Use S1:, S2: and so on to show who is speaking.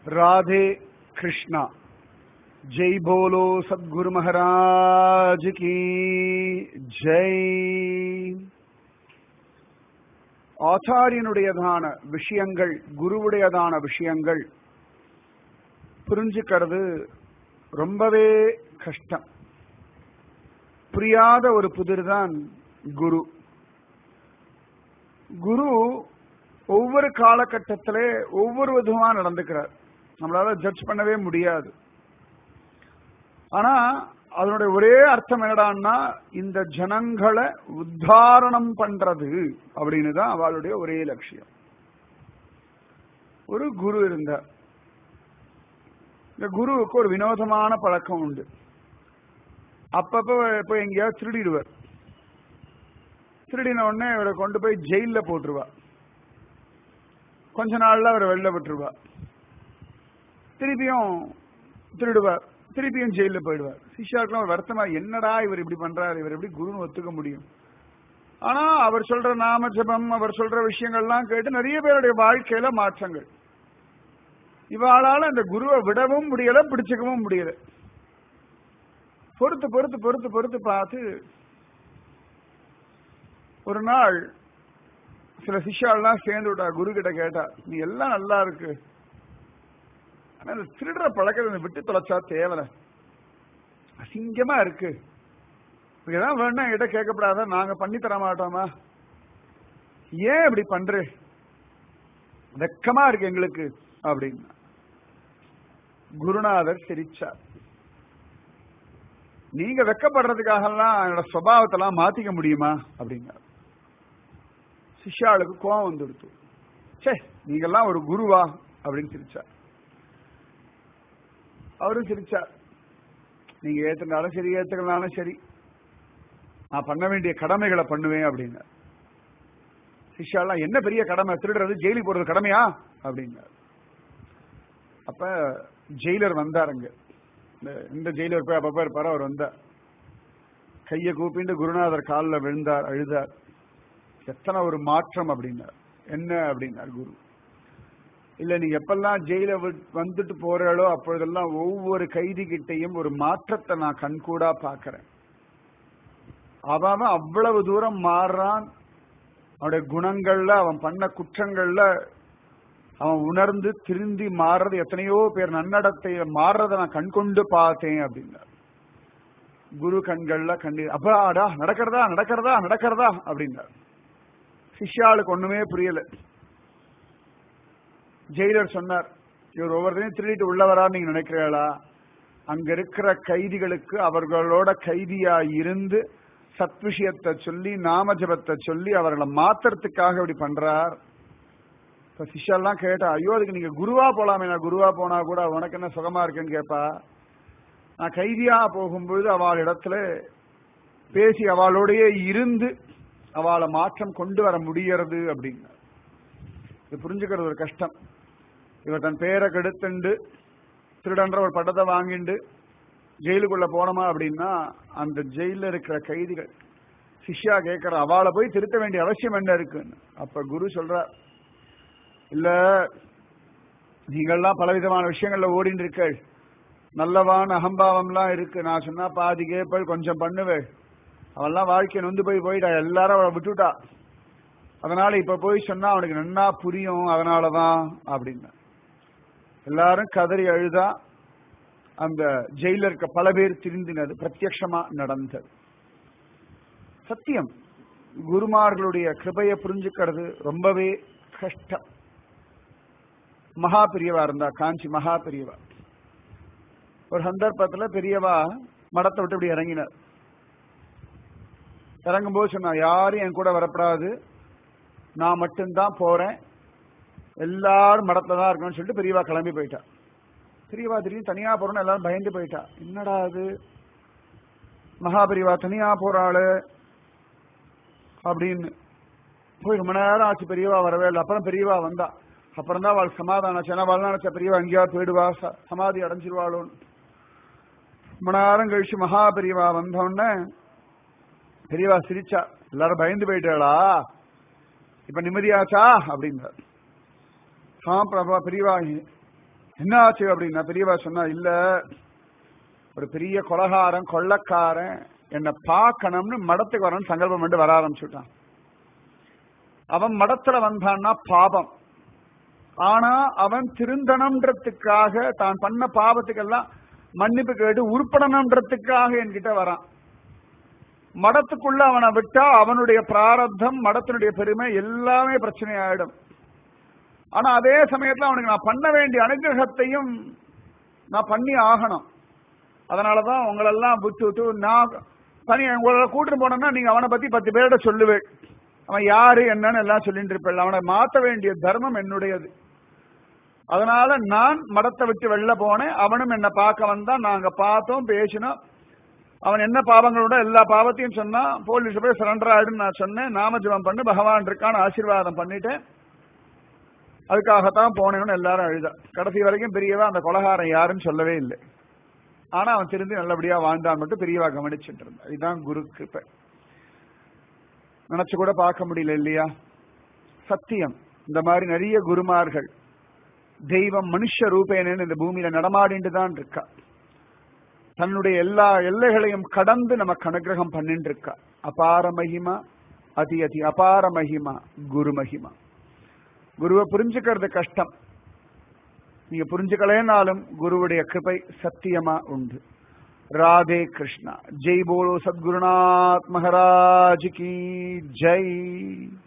S1: राधे कृष्णा जय बोलो सद्गुरु महाराज की ஜெய் ஆச்சாரியனுடையதான விஷயங்கள் குருவுடையதான விஷயங்கள் புரிஞ்சுக்கிறது ரொம்பவே கஷ்டம் புரியாத ஒரு புதிர் தான் குரு குரு ஒவ்வொரு காலகட்டத்திலே ஒவ்வொரு விதமா நடந்துக்கிறார் நம்மளால ஜட்ஜ் பண்ணவே முடியாது ஆனா அதனுடைய ஒரே அர்த்தம் என்னடான்னா இந்த ஜனங்களை உத்தாரணம் பண்றது அப்படின்னு தான் அவளுடைய ஒரே லட்சியம் ஒரு குரு இருந்தார் இந்த குருவுக்கு ஒரு வினோதமான பழக்கம் உண்டு அப்பப்ப போய் எங்கேயாவது திருடிடுவார் திருடின உடனே இவரை கொண்டு போய் ஜெயில போட்டுருவா கொஞ்ச நாள்ல அவரை வெளில விட்டுருவா திருப்பியும் திருடுவார் திருப்பியும் ஜெயில போயிடுவார் சிஷ்யாக்கெல்லாம் ஒரு வருத்தமா என்னடா இவர் இப்படி பண்றாரு இவர் எப்படி குருன்னு ஒத்துக்க முடியும் ஆனா அவர் சொல்ற நாம ஜபம் அவர் சொல்ற விஷயங்கள்லாம் கேட்டு நிறைய பேருடைய வாழ்க்கையில மாற்றங்கள் இவாளால அந்த குருவை விடவும் முடியல பிடிச்சுக்கவும் முடியல பொறுத்து பொறுத்து பொறுத்து பொறுத்து பார்த்து ஒரு நாள் சில சிஷ்யாலாம் சேர்ந்து விட்டா குரு கிட்ட கேட்டா நீ எல்லாம் நல்லா இருக்கு ஆனா இந்த திருடுற பழக்கத்தை விட்டு தொலைச்சா தேவல அசிங்கமா இருக்கு இதெல்லாம் வேணா என்கிட்ட கேட்கப்படாத நாங்க பண்ணி தர மாட்டோமா ஏன் இப்படி பண்ற வெக்கமா இருக்கு எங்களுக்கு அப்படின்னு குருநாதர் சிரிச்சார் நீங்க வெக்கப்படுறதுக்காகலாம் என்னோட சுவாவத்தெல்லாம் மாத்திக்க முடியுமா அப்படின்னார் சிஷ்யாளுக்கு கோபம் வந்துடுத்து சே நீங்கெல்லாம் ஒரு குருவா அப்படின்னு சிரிச்சார் அவரும் சிரிச்சார் நீங்க ஏத்துனாலும் சரி ஏத்துக்கனாலும் சரி நான் பண்ண வேண்டிய கடமைகளை பண்ணுவேன் அப்படின்னு சிஷ்யாலாம் என்ன பெரிய கடமை திருடுறது ஜெயிலுக்கு போறது கடமையா அப்படின்னார் அப்ப ஜெயிலர் வந்தாருங்க இந்த ஜெயிலர் போய் அப்பப்ப இருப்பாரு அவர் வந்தார் கையை கூப்பிட்டு குருநாதர் காலில் விழுந்தார் அழுதார் எத்தனை ஒரு மாற்றம் அப்படின்னார் என்ன அப்படின்னார் குரு இல்ல நீங்க எப்பெல்லாம் ஜெயில வந்துட்டு போறாளோ அப்பொழுதெல்லாம் ஒவ்வொரு கைதி கிட்டையும் ஒரு மாற்றத்தை நான் கண்கூடா பாக்குறேன் அவன் அவ்வளவு தூரம் மாறுறான் அவனுடைய குணங்கள்ல அவன் பண்ண குற்றங்கள்ல அவன் உணர்ந்து திருந்தி மாறுறது எத்தனையோ பேர் நன்னடத்தையில மாறுறத நான் கண்கொண்டு பார்த்தேன் அப்படின்னார் குரு கண்கள்ல கண்டி அப்பாடா நடக்கிறதா நடக்கிறதா நடக்கிறதா அப்படின்னார் சிஷ்யாளுக்கு ஒண்ணுமே புரியல ஜெயிலர் சொன்னார் இவர் ஒவ்வொருத்தையும் திருடிட்டு உள்ளவரா நீங்க நினைக்கிறீங்களா அங்க இருக்கிற கைதிகளுக்கு அவர்களோட கைதியா இருந்து சத் விஷயத்தை சொல்லி நாமஜபத்தை சொல்லி அவர்களை மாத்துறதுக்காக இப்படி பண்றார் இப்ப சிஷ்யெல்லாம் கேட்டா ஐயோ அதுக்கு நீங்க குருவா போலாமே நான் குருவா போனா கூட உனக்கு என்ன சுகமா இருக்குன்னு கேட்பா நான் கைதியா போகும்பொழுது அவள் இடத்துல பேசி அவளோடயே இருந்து அவளை மாற்றம் கொண்டு வர முடியறது அப்படின்னு இது புரிஞ்சுக்கிறது ஒரு கஷ்டம் இவர் தன் பேரை கெடுத்துண்டு திருடன்ற ஒரு பட்டத்தை வாங்கிண்டு ஜெயிலுக்குள்ள போனோமா அப்படின்னா அந்த ஜெயில இருக்கிற கைதிகள் சிஷ்யா கேட்கிற அவளை போய் திருத்த வேண்டிய அவசியம் என்ன இருக்குன்னு அப்ப குரு சொல்றார் இல்ல நீங்கள்லாம் பலவிதமான விஷயங்கள்ல ஓடிட்டு இருக்கள் நல்லவான அகம்பாவம்லாம் இருக்கு நான் சொன்னா பாதி கேப்பள் கொஞ்சம் பண்ணுவேன் அவெல்லாம் வாழ்க்கை நொந்து போய் போயிட்டா எல்லாரும் அவளை விட்டுட்டா அதனால இப்ப போய் சொன்னா அவனுக்கு நன்னா புரியும் அதனாலதான் அப்படின்னு எல்லாரும் கதறி அழுதா அந்த ஜெயில இருக்க பல பேர் திருந்தினது பிரத்யட்சமா நடந்தது சத்தியம் குருமார்களுடைய கிருபையை புரிஞ்சுக்கிறது ரொம்பவே கஷ்டம் மகா பெரியவா இருந்தா காஞ்சி மகா பெரியவா ஒரு சந்தர்ப்பத்துல பெரியவா மடத்தை விட்டு இப்படி இறங்கினார் இறங்கும்போது சொன்னா யாரும் என் கூட வரப்படாது நான் மட்டும்தான் போறேன் எல்லாரும் மடத்துல தான் இருக்கணும்னு சொல்லிட்டு பெரியவா கிளம்பி போயிட்டா பெரியவா திடீர்னு தனியா போறோம்னு எல்லாரும் பயந்து போயிட்டா என்னடா அது மகாபெரிவா தனியா போறாளு அப்படின்னு போய் ரொம்ப நேரம் ஆச்சு பெரியவா வரவே இல்லை அப்புறம் பெரியவா வந்தா அப்புறம் தான் அவள் சமாதானம் ஆச்சு ஏன்னா அவள் நினைச்ச பெரியவா எங்கேயாவது போயிடுவா சமாதி அடைஞ்சிருவாளோன்னு ரொம்ப நேரம் கழிச்சு மகா பெரியவா வந்தோடனே பெரியவா சிரிச்சா எல்லாரும் பயந்து போயிட்டாளா இப்ப நிம்மதியாச்சா அப்படின்றார் ஆ பிரபா பெரியவா என்ன ஆச்சு அப்படின்னா பெரியவா சொன்னா இல்ல ஒரு பெரிய கொலகாரன் கொள்ளக்காரன் என்னை பார்க்கணும்னு மடத்துக்கு வரணும்னு சங்கல்பம் பண்ணிட்டு வர ஆரம்பிச்சுட்டான் அவன் மடத்துல வந்தான்னா பாபம் ஆனா அவன் திருந்தனம்ன்றதுக்காக தான் பண்ண பாவத்துக்கெல்லாம் மன்னிப்பு கேட்டு உருப்படணுன்றதுக்காக என்கிட்ட வரான் மடத்துக்குள்ள அவனை விட்டா அவனுடைய பிராரத்தம் மடத்தினுடைய பெருமை எல்லாமே பிரச்சனை ஆயிடும் ஆனா அதே சமயத்துல அவனுக்கு நான் பண்ண வேண்டிய அனுகிரகத்தையும் நான் பண்ணி ஆகணும் அதனாலதான் உங்களெல்லாம் விட்டு விட்டு நான் தனி உங்களை கூட்டிட்டு போனோம்னா நீங்க அவனை பத்தி பத்து பேர்கிட்ட சொல்லுவேன் அவன் யாரு என்னன்னு எல்லாம் சொல்லிட்டு இருப்பேன் அவனை மாத்த வேண்டிய தர்மம் என்னுடையது அதனால நான் மடத்தை விட்டு வெளில போனேன் அவனும் என்ன பார்க்க வந்தான் நாங்க பார்த்தோம் பேசினோம் அவன் என்ன பாவங்களோட எல்லா பாவத்தையும் சொன்னா போலீஸ் போய் சரண்டர் ஆயிடுன்னு நான் சொன்னேன் நாமஜபம் பண்ணு பகவான் இருக்கான்னு ஆசீர்வாதம் பண்ணிட்டேன் அதுக்காகத்தான் போனேன்னு எல்லாரும் அழுதா கடைசி வரைக்கும் பெரியவா அந்த கொலகாரன் யாருன்னு சொல்லவே இல்லை ஆனா அவன் திரும்பி நல்லபடியா வாழ்ந்தான் மட்டும் பெரியவா கவனிச்சுட்டு இருந்தான் இதுதான் குரு கிருப்பை நினைச்சு கூட பார்க்க முடியல இல்லையா சத்தியம் இந்த மாதிரி நிறைய குருமார்கள் தெய்வம் மனுஷ ரூபேனு இந்த பூமியில நடமாடிட்டு தான் இருக்கா தன்னுடைய எல்லா எல்லைகளையும் கடந்து நமக்கு அனுகிரகம் பண்ணிட்டு இருக்கா அபார மகிமா அதி அதி அபார மகிமா குரு மகிமா குருவை புரிஞ்சுக்கிறது கஷ்டம் நீங்க புரிஞ்சுக்கலேனாலும் குருவுடைய கிருபை சத்தியமா உண்டு ராதே கிருஷ்ணா ஜெய் போலோ சத்குருநாத் மகாராஜ் கி ஜெய்